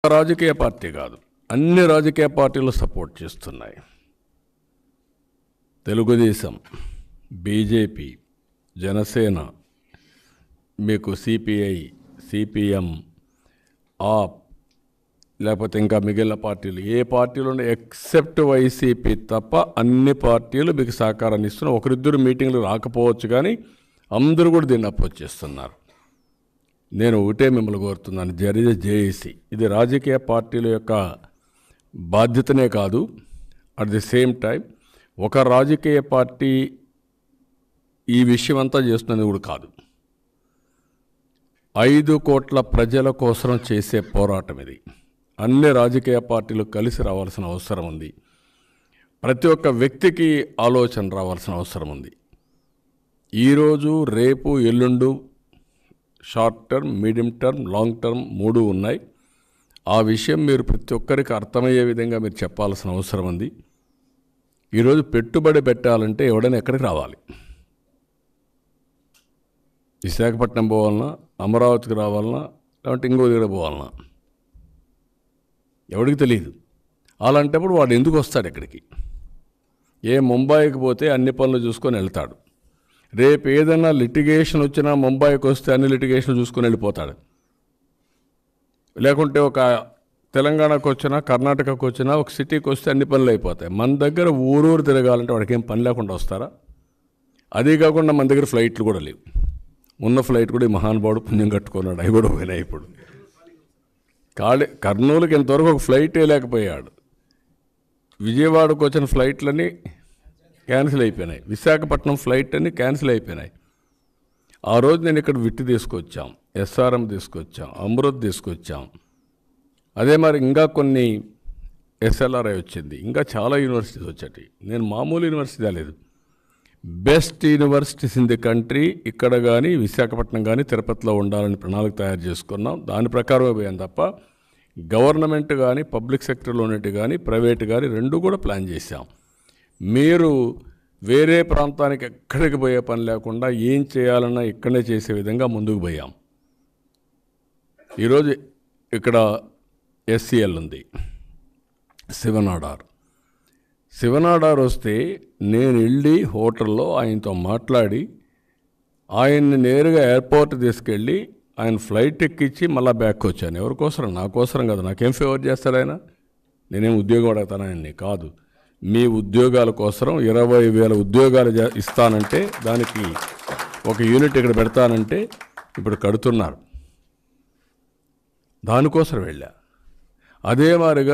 రాజకీయ పార్టీ కాదు అన్ని రాజకీయ పార్టీలు సపోర్ట్ చేస్తున్నాయి తెలుగుదేశం బీజేపీ జనసేన మీకు సిపిఐ సిపిఎం ఆప్ లేకపోతే ఇంకా మిగిలిన పార్టీలు ఏ పార్టీలు ఎక్సెప్ట్ వైసీపీ తప్ప అన్ని పార్టీలు మీకు సహకారాన్ని ఇస్తున్నారు ఒకరిద్దరు మీటింగ్లు రాకపోవచ్చు కానీ అందరూ కూడా దీన్ని అపోజ్ చేస్తున్నారు నేను ఒకటే మిమ్మల్ని కోరుతున్నాను జరిగే జేఏసీ ఇది రాజకీయ పార్టీల యొక్క బాధ్యతనే కాదు అట్ ది సేమ్ టైం ఒక రాజకీయ పార్టీ ఈ విషయం అంతా చేస్తున్నది కూడా కాదు ఐదు కోట్ల ప్రజల కోసం చేసే పోరాటం ఇది అన్ని రాజకీయ పార్టీలు కలిసి రావాల్సిన అవసరం ఉంది ప్రతి ఒక్క వ్యక్తికి ఆలోచన రావాల్సిన అవసరం ఉంది ఈరోజు రేపు ఎల్లుండు short term medium term long term మూడు ఉన్నాయి ఆ విషయం మీరు ప్రతి ఒక్కరికి అర్థమయ్యే విధంగా మీరు చెప్పాల్సిన అవసరం ఉంది ఈరోజు పెట్టుబడి పెట్టాలంటే ఎవడైనా ఎక్కడికి రావాలి విశాఖపట్నం పోవాలన్నా అమరావతికి రావాలన్నా లేదంటే ఇంకో దగ్గర పోవాలన్నా ఎవడికి తెలియదు అలాంటప్పుడు వాడు ఎందుకు వస్తాడు ఇక్కడికి ఏ ముంబైకి పోతే అన్ని పనులు చూసుకొని వెళ్తాడు రేపు ఏదైనా లిటిగేషన్ వచ్చినా ముంబైకి వస్తే అన్ని లిటిగేషన్ చూసుకొని వెళ్ళిపోతాడు లేకుంటే ఒక తెలంగాణకు వచ్చినా కర్ణాటకకు వచ్చినా ఒక సిటీకి వస్తే అన్ని పనులు అయిపోతాయి మన దగ్గర ఊరూరు తిరగాలంటే వాడికి ఏం పని లేకుండా వస్తారా అదే కాకుండా మన దగ్గర ఫ్లైట్లు కూడా లేవు ఉన్న ఫ్లైట్ కూడా ఈ మహానుభావుడు పుణ్యం కట్టుకున్నాడు అవి కూడా పోయినాయి ఇప్పుడు కాళీ కర్నూలుకి ఇంతవరకు ఒక ఫ్లైటే లేకపోయాడు విజయవాడకు వచ్చిన ఫ్లైట్లన్నీ క్యాన్సిల్ అయిపోయినాయి విశాఖపట్నం ఫ్లైట్ అన్ని క్యాన్సిల్ అయిపోయినాయి ఆ రోజు నేను ఇక్కడ విట్టి తీసుకొచ్చాం ఎస్ఆర్ఎం తీసుకొచ్చాం అమృత్ తీసుకొచ్చాం అదే మరి ఇంకా కొన్ని ఎస్ఎల్ఆర్ఐ వచ్చింది ఇంకా చాలా యూనివర్సిటీస్ వచ్చాయి నేను మామూలు యూనివర్సిటీ లేదు best universities in the country ఇక్కడ కానీ విశాఖపట్నం కానీ తిరుపతిలో ఉండాలని ప్రణాళిక తయారు చేసుకున్నాం దాని ప్రకారమే పోయాం తప్ప గవర్నమెంట్ కానీ పబ్లిక్ సెక్టర్లో ఉన్నట్టు కానీ ప్రైవేట్ కానీ రెండు కూడా ప్లాన్ చేశాం మీరు వేరే ప్రాంతానికి ఎక్కడికి పోయే పని లేకుండా ఏం చేయాలన్నా ఇక్కడనే చేసే విధంగా ముందుకు పోయాం ఈరోజు ఇక్కడ ఎస్సీఎల్ ఉంది శివనాడార్ శివనాడార్ వస్తే నేను వెళ్ళి హోటల్లో ఆయనతో మాట్లాడి ఆయన్ని నేరుగా ఎయిర్పోర్ట్ తీసుకెళ్ళి ఆయన ఫ్లైట్ ఎక్కించి మళ్ళీ బ్యాక్ వచ్చాను ఎవరికోసం నా కోసం కదా నాకేం ఫేవర్ చేస్తాడు ఆయన నేనేం ఉద్యోగం అడుగుతాను ఆయన్ని కాదు మీ ఉద్యోగాల కోసం ఇరవై వేల ఉద్యోగాలు జా- ఇస్తానంటే దానికి ఒక యూనిట్ ఇక్కడ పెడతానంటే ఇప్పుడు కడుతున్నారు దానికోసం వెళ్ళా అదే మాదిరిగా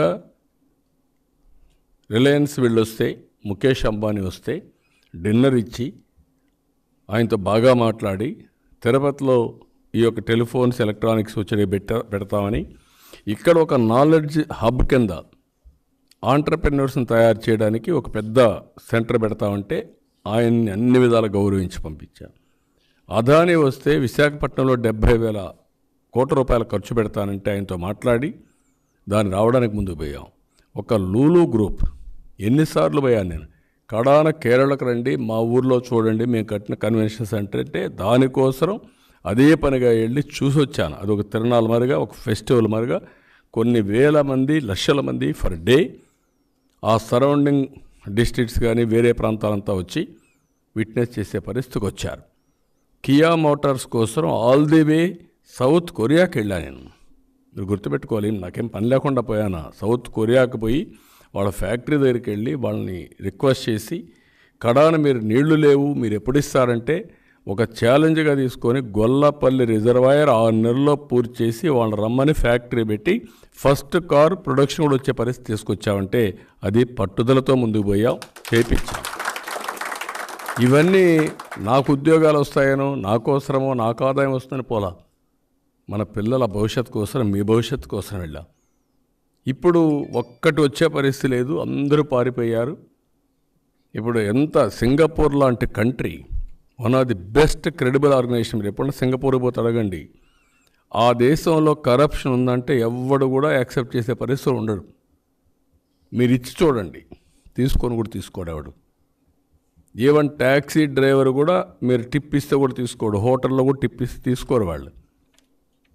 రిలయన్స్ వీళ్ళు వస్తే ముఖేష్ అంబానీ వస్తే డిన్నర్ ఇచ్చి ఆయనతో బాగా మాట్లాడి తిరుపతిలో ఈ యొక్క టెలిఫోన్స్ ఎలక్ట్రానిక్స్ వచ్చి పెట్ట పెడతామని ఇక్కడ ఒక నాలెడ్జ్ హబ్ కింద ఆంటర్ప్రెన్యూర్స్ని తయారు చేయడానికి ఒక పెద్ద సెంటర్ పెడతామంటే ఆయన్ని అన్ని విధాలు గౌరవించి పంపించాను అదాని వస్తే విశాఖపట్నంలో డెబ్భై వేల కోట్ల రూపాయలు ఖర్చు పెడతానంటే ఆయనతో మాట్లాడి దాన్ని రావడానికి ముందుకు పోయాం ఒక లూలు గ్రూప్ ఎన్నిసార్లు పోయాను నేను కడాన కేరళకు రండి మా ఊర్లో చూడండి మేము కట్టిన కన్వెన్షన్ సెంటర్ అంటే దానికోసం అదే పనిగా వెళ్ళి చూసి వచ్చాను అది ఒక తిరణాల మరిగా ఒక ఫెస్టివల్ మరిగా కొన్ని వేల మంది లక్షల మంది ఫర్ డే ఆ సరౌండింగ్ డిస్ట్రిక్ట్స్ కానీ వేరే ప్రాంతాలంతా వచ్చి విట్నెస్ చేసే పరిస్థితికి వచ్చారు కియా మోటార్స్ కోసం ఆల్ ది వే సౌత్ కొరియాకి వెళ్ళాను నేను మీరు గుర్తుపెట్టుకోవాలి నాకేం పని లేకుండా పోయానా సౌత్ కొరియాకి పోయి వాళ్ళ ఫ్యాక్టరీ దగ్గరికి వెళ్ళి వాళ్ళని రిక్వెస్ట్ చేసి కడాన మీరు నీళ్లు లేవు మీరు ఎప్పుడు ఇస్తారంటే ఒక ఛాలెంజ్గా తీసుకొని గొల్లపల్లి రిజర్వాయర్ ఆరు నెలల్లో పూర్తి చేసి వాళ్ళని రమ్మని ఫ్యాక్టరీ పెట్టి ఫస్ట్ కార్ ప్రొడక్షన్ కూడా వచ్చే పరిస్థితి తీసుకొచ్చామంటే అది పట్టుదలతో ముందుకు పోయాం చేపించాం ఇవన్నీ నాకు ఉద్యోగాలు వస్తాయనో నాకోసరమో నాకు ఆదాయం వస్తుందని పోలా మన పిల్లల భవిష్యత్తు కోసం మీ భవిష్యత్తు కోసం వెళ్ళాం ఇప్పుడు ఒక్కటి వచ్చే పరిస్థితి లేదు అందరూ పారిపోయారు ఇప్పుడు ఎంత సింగపూర్ లాంటి country one of the best credible organisation మీరు ఎప్పుడన్నా సింగపూర్ పోతే అడగండి ఆ దేశంలో కరప్షన్ ఉందంటే ఎవ్వడు కూడా యాక్సెప్ట్ చేసే పరిస్థితి ఉండడు మీరు ఇచ్చి చూడండి తీసుకొని కూడా తీసుకోడు ఎవడు ఈవెన్ ట్యాక్సీ డ్రైవర్ కూడా మీరు టిప్ ఇస్తే కూడా తీసుకోడు హోటల్లో కూడా టిప్ ఇస్తే తీసుకోరు వాళ్ళు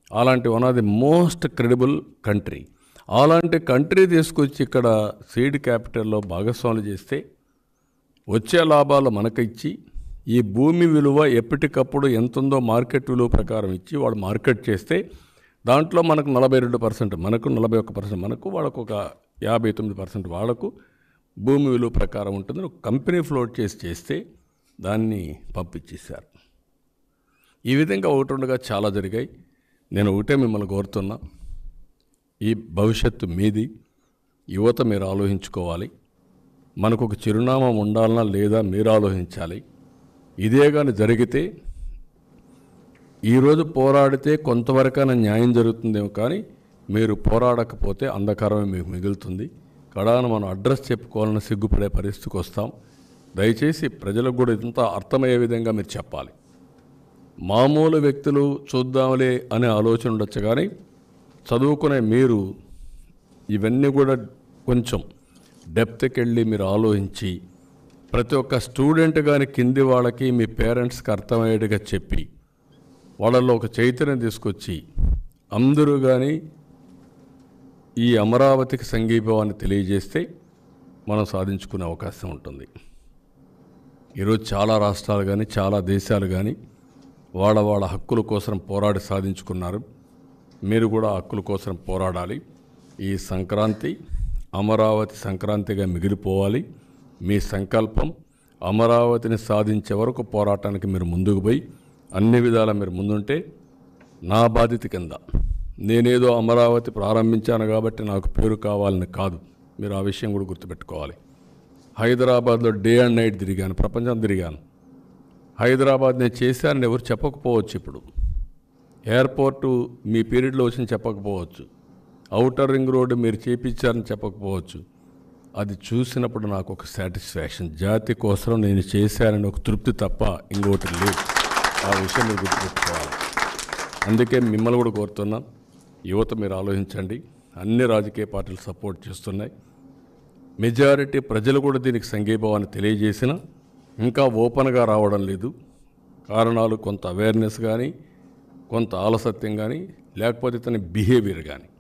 అలాంటి one of the most credible country అలాంటి కంట్రీ తీసుకొచ్చి ఇక్కడ సీడ్ క్యాపిటల్లో భాగస్వాములు చేస్తే వచ్చే లాభాలు మనకు ఇచ్చి ఈ భూమి విలువ ఎప్పటికప్పుడు ఎంత ఉందో మార్కెట్ విలువ ప్రకారం ఇచ్చి వాడు మార్కెట్ చేస్తే దాంట్లో మనకు నలభై రెండు పర్సెంట్ మనకు నలభై ఒక్క పర్సెంట్ మనకు వాళ్ళకు ఒక యాభై తొమ్మిది పర్సెంట్ వాళ్ళకు భూమి విలువ ప్రకారం ఉంటుంది ఒక కంపెనీ ఫ్లోట్ చేసి చేస్తే దాన్ని పంపించేశారు ఈ విధంగా ఒకటి ఉండగా చాలా జరిగాయి నేను ఒకటే మిమ్మల్ని కోరుతున్నా ఈ భవిష్యత్తు మీది యువత మీరు ఆలోచించుకోవాలి మనకు ఒక చిరునామా ఉండాలనా లేదా మీరు ఆలోచించాలి ఇదే కానీ జరిగితే ఈరోజు పోరాడితే కొంతవరకైనా న్యాయం జరుగుతుందేమో కానీ మీరు పోరాడకపోతే అంధకారమే మీకు మిగులుతుంది కడాన మనం అడ్రస్ చెప్పుకోవాలని సిగ్గుపడే పరిస్థితికి వస్తాం దయచేసి ప్రజలకు కూడా ఇంత అర్థమయ్యే విధంగా మీరు చెప్పాలి మామూలు వ్యక్తులు చూద్దాంలే అనే ఆలోచన ఉండొచ్చు కానీ చదువుకునే మీరు ఇవన్నీ కూడా కొంచెం డెప్త్కి వెళ్ళి మీరు ఆలోచించి ప్రతి ఒక్క స్టూడెంట్ కానీ కింది వాళ్ళకి మీ పేరెంట్స్కి అర్థమయ్యేట్టుగా చెప్పి వాళ్ళల్లో ఒక చైతన్యం తీసుకొచ్చి అందరూ కానీ ఈ అమరావతికి సంఘీభావాన్ని తెలియజేస్తే మనం సాధించుకునే అవకాశం ఉంటుంది ఈరోజు చాలా రాష్ట్రాలు కానీ చాలా దేశాలు కానీ వాళ్ళ వాళ్ళ హక్కుల కోసం పోరాడి సాధించుకున్నారు మీరు కూడా హక్కుల కోసం పోరాడాలి ఈ సంక్రాంతి అమరావతి సంక్రాంతిగా మిగిలిపోవాలి మీ సంకల్పం అమరావతిని సాధించే వరకు పోరాటానికి మీరు ముందుకు పోయి అన్ని విధాలా మీరు ముందుంటే నా బాధ్యత కింద నేనేదో అమరావతి ప్రారంభించాను కాబట్టి నాకు పేరు కావాలని కాదు మీరు ఆ విషయం కూడా గుర్తుపెట్టుకోవాలి హైదరాబాద్లో డే అండ్ నైట్ తిరిగాను ప్రపంచం తిరిగాను హైదరాబాద్ నేను చేశానని ఎవరు చెప్పకపోవచ్చు ఇప్పుడు ఎయిర్పోర్టు మీ పీరియడ్లో వచ్చి చెప్పకపోవచ్చు అవుటర్ రింగ్ రోడ్డు మీరు చేపించారని చెప్పకపోవచ్చు అది చూసినప్పుడు నాకు ఒక సాటిస్ఫాక్షన్ జాతి కోసం నేను చేశానని ఒక తృప్తి తప్ప ఇంకోటి లేదు ఆ విషయం మీరు గుర్తుపెట్టుకోవాలి అందుకే మిమ్మల్ని కూడా కోరుతున్నా యువత మీరు ఆలోచించండి అన్ని రాజకీయ పార్టీలు సపోర్ట్ చేస్తున్నాయి మెజారిటీ ప్రజలు కూడా దీనికి సంఘీభావాన్ని తెలియజేసిన ఇంకా ఓపెన్గా రావడం లేదు కారణాలు కొంత అవేర్నెస్ కానీ కొంత ఆలసత్యం కానీ లేకపోతే తన బిహేవియర్ కానీ